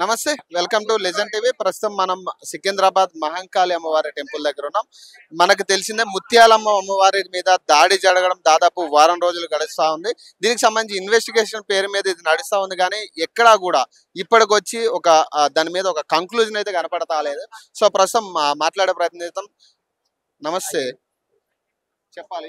నమస్తే welcome to legend TV ప్రస్తుతం మనం సికింద్రాబాద్ మహంకాళి అమ్మవారి టెంపుల్ దగ్గర ఉన్నాం మనకు తెలిసిందే ముత్యాలమ్మ అమ్మవారి మీద దాడి జరగడం దాదాపు వారం రోజులు గడుస్తా ఉంది దీనికి సంబంధించి ఇన్వెస్టిగేషన్ పేరు మీద ఇది నడుస్తా ఉంది కానీ ఎక్కడా కూడా ఇప్పటికొచ్చి ఒక ఆ, దాని మీద ఒక కంక్లూజన్ అయితే కనపడతా లేదు సో ప్రస్తుతం ఆ, మాట్లాడే ప్రయత్నం చేద్దాం నమస్తే చెప్పాలి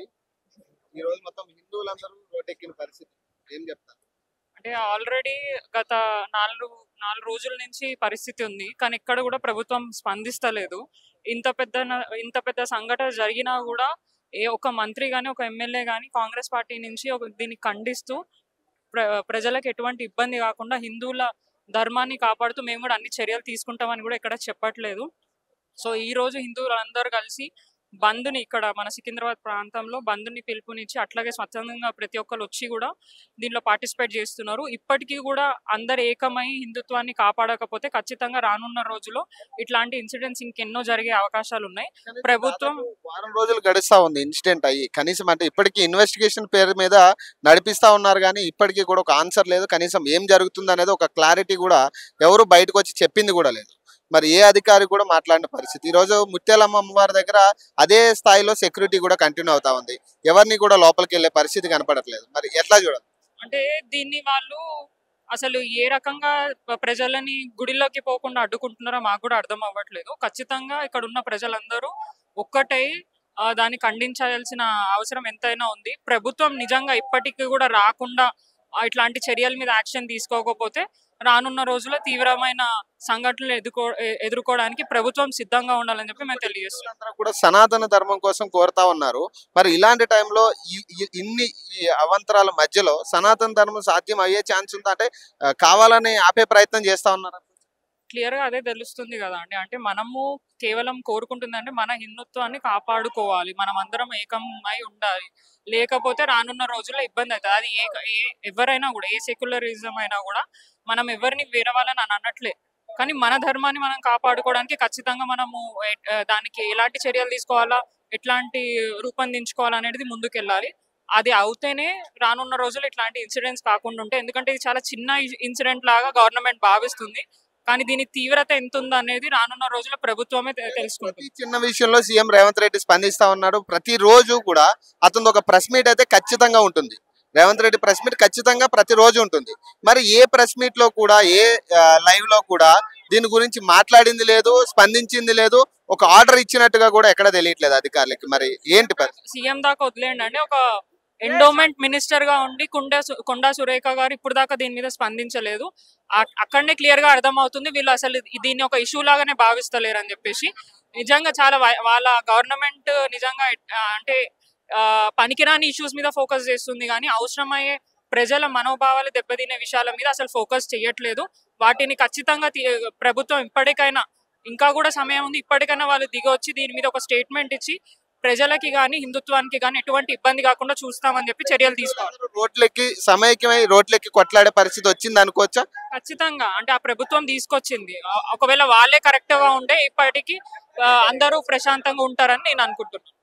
ఈ రోజు మొత్తం హిందువులందరూ రోడ్డెక్కిన పరిస్థితి ఏం చెప్తారు అంటే ఆల్రెడీ గత నాలుగు నాలుగు రోజుల నుంచి పరిస్థితి ఉంది కానీ ఇక్కడ కూడా ప్రభుత్వం స్పందిస్తలేదు ఇంత పెద్ద న- ఇంత పెద్ద సంఘటన జరిగినా కూడా ఏ ఒక మంత్రి కానీ ఒక ఎమ్మెల్యే కానీ కాంగ్రెస్ పార్టీ నుంచి ఒక దీన్ని ఖండిస్తూ ప్ర ప్రజలకు ఎటువంటి ఇబ్బంది కాకుండా హిందువుల ధర్మాన్ని కాపాడుతూ మేము కూడా అన్ని చర్యలు తీసుకుంటామని కూడా ఇక్కడ చెప్పట్లేదు సో ఈ రోజు హిందువులందరూ కలిసి బంద్ని ఇక్కడ మన సికింద్రాబాద్ ప్రాంతంలో బంద్ని పిలుపునిచ్చి అట్లాగే స్వచ్ఛందంగా ప్రతి ఒక్కరు వచ్చి కూడా దీనిలో పార్టిసిపేట్ చేస్తున్నారు ఇప్పటికీ కూడా అందరు ఏకమై హిందుత్వాన్ని కాపాడకపోతే ఖచ్చితంగా రానున్న రోజుల్లో ఇట్లాంటి ఇన్సిడెంట్స్ ఇంకెన్నో జరిగే అవకాశాలు ఉన్నాయి ప్రభుత్వం దాదాపు వారం రోజులు గడుస్తా ఉంది ఇన్సిడెంట్ అయ్యి కనీసం అంటే ఇప్పటికీ ఇన్వెస్టిగేషన్ పేరు మీద నడిపిస్తా ఉన్నారు కానీ ఇప్పటికీ కూడా ఒక ఆన్సర్ లేదు కనీసం ఏం జరుగుతుంది అనేది ఒక క్లారిటీ కూడా ఎవరు బయటకు వచ్చి చెప్పింది కూడా లేదు మరి ఏ అధికారి కూడా మాట్లాడిన పరిస్థితి ఈ రోజు ముత్యాలమ్మ అమ్మవారి దగ్గర అదే స్థాయిలో సెక్యూరిటీ కూడా కంటిన్యూ అవుతా ఉంది ఎవరిని కూడా లోపలికి వెళ్ళే పరిస్థితి కనపడట్లేదు మరి ఎట్లా చూడాలి అంటే దీన్ని వాళ్ళు అసలు ఏ రకంగా ప- ప్రజలని గుడిలోకి పోకుండా అడ్డుకుంటున్నారో మాకు కూడా అర్థం అవ్వట్లేదు ఖచ్చితంగా ఇక్కడ ఉన్న ప్రజలందరూ ఒక్కటై ఆ, దాన్ని ఖండించాల్సిన అవసరం ఎంతైనా ఉంది ప్రభుత్వం నిజంగా ఇప్పటికీ కూడా రాకుండా ఆ, ఇట్లాంటి చర్యల మీద యాక్షన్ తీసుకోకపోతే రానున్న రోజుల్లో తీవ్రమైన సంఘటనలు ఎదుర్కో ఎ- ఎదుర్కోవడానికి ప్రభుత్వం సిద్ధంగా ఉండాలని చెప్పి మేము తెలియజేస్తున్నాం అందరూ కూడా సనాతన ధర్మం కోసం కోరుతా ఉన్నారు మరి ఇలాంటి టైంలో ఈ- ఈ- ఇన్ని ఈ అవంతరాల మధ్యలో సనాతన ధర్మం సాధ్యం అయ్యే ఛాన్స్ ఉందా అంటే ఆ, కావాలని ఆపే ప్రయత్నం చేస్తా ఉన్నారు క్లియర్ గా అదే తెలుస్తుంది కదా అండి అంటే మనము కేవలం కోరుకుంటుంది అంటే మన హిందుత్వాన్ని కాపాడుకోవాలి మనం అందరం ఏకమై ఉండాలి లేకపోతే రానున్న రోజుల్లో ఇబ్బంది అవుతుంది అది ఏ ఏ- ఎవరైనా కూడా ఏ సెక్యులరిజం అయినా కూడా మనం ఎవరిని వేరే వాళ్ళని అని అనట్లే కానీ మన ధర్మాన్ని మనం కాపాడుకోవడానికి ఖచ్చితంగా మనము ఎ- ఆ, దానికి ఎలాంటి చర్యలు తీసుకోవాలా ఎట్లాంటి రూపొందించుకోవాలనేది ముందుకెళ్ళాలి అది అవుతేనే రానున్న రోజులు ఇట్లాంటి ఇన్సిడెంట్స్ కాకుండా ఉంటాయి ఎందుకంటే ఇది చాలా చిన్న ఇన్సిడెంట్ లాగా గవర్నమెంట్ భావిస్తుంది కానీ దీని తీవ్రత ఎంత ఉందో అనేది రానున్న రోజుల్లో ప్రభుత్వమే తె- తెలుసుకుంటుంది ప్రతి చిన్న విషయంలో సీఎం రేవంత్ రెడ్డి స్పందిస్తా ఉన్నాడు ప్రతి రోజు కూడా అతను ఒక ప్రెస్ మీట్ అయితే ఖచ్చితంగా ఉంటుంది రేవంత్ రెడ్డి ప్రెస్ మీట్ ఖచ్చితంగా ప్రతి రోజు ఉంటుంది మరి ఏ ప్రెస్ మీట్ లో కూడా ఏ లైవ్ లో కూడా దీని గురించి మాట్లాడింది లేదు స్పందించింది లేదు ఒక ఆర్డర్ ఇచ్చినట్టుగా కూడా ఎక్కడ తెలియట్లేదు అధికారులకి మరి ఏంటి పరిస్థితి? సీఎం దాకా వదిలేయండి అంటే ఒక ఎండోమెంట్ మినిస్టర్ గా ఉండి కొండా సు- కొండా సురేఖ గారు ఇప్పుడు దాకా దీని మీద స్పందించలేదు ఆ- అక్కడనే క్లియర్ గా అర్థమవుతుంది వీళ్ళు అసలు ఇది- దీన్ని ఒక ఇష్యూ లాగానే భావిస్తలేరు అని చెప్పేసి నిజంగా చాలా వా- వాళ్ళ గవర్నమెంట్ నిజంగా ఎట్- ఆ, అంటే ఆ, పనికిరాని ఇష్యూస్ మీద ఫోకస్ చేస్తుంది కానీ అవసరమయ్యే ప్రజల మనోభావాలు దెబ్బతినే విషయాల మీద అసలు ఫోకస్ చేయట్లేదు వాటిని ఖచ్చితంగా తీ- ప్రభుత్వం ఇప్పటికైనా ఇంకా కూడా సమయం ఉంది ఇప్పటికైనా వాళ్ళు దిగి వచ్చి దీని మీద ఒక స్టేట్మెంట్ ఇచ్చి ప్రజలకి కానీ హిందుత్వానికి కానీ ఎటువంటి ఇబ్బంది కాకుండా చూస్తామని చెప్పి చర్యలు తీసుకోవాలి అందరూ రోడ్లెక్కి సమైక్యమై రోడ్లెక్కి కొట్లాడే పరిస్థితి వచ్చింది అనుకోవచ్చా ఖచ్చితంగా అంటే ఆ ప్రభుత్వం తీసుకొచ్చింది ఆ- ఒకవేళ వాళ్ళే కరెక్ట్ గా ఉంటే ఇప్పటికీ ఆ, అందరూ ప్రశాంతంగా ఉంటారని నేను అనుకుంటున్నాను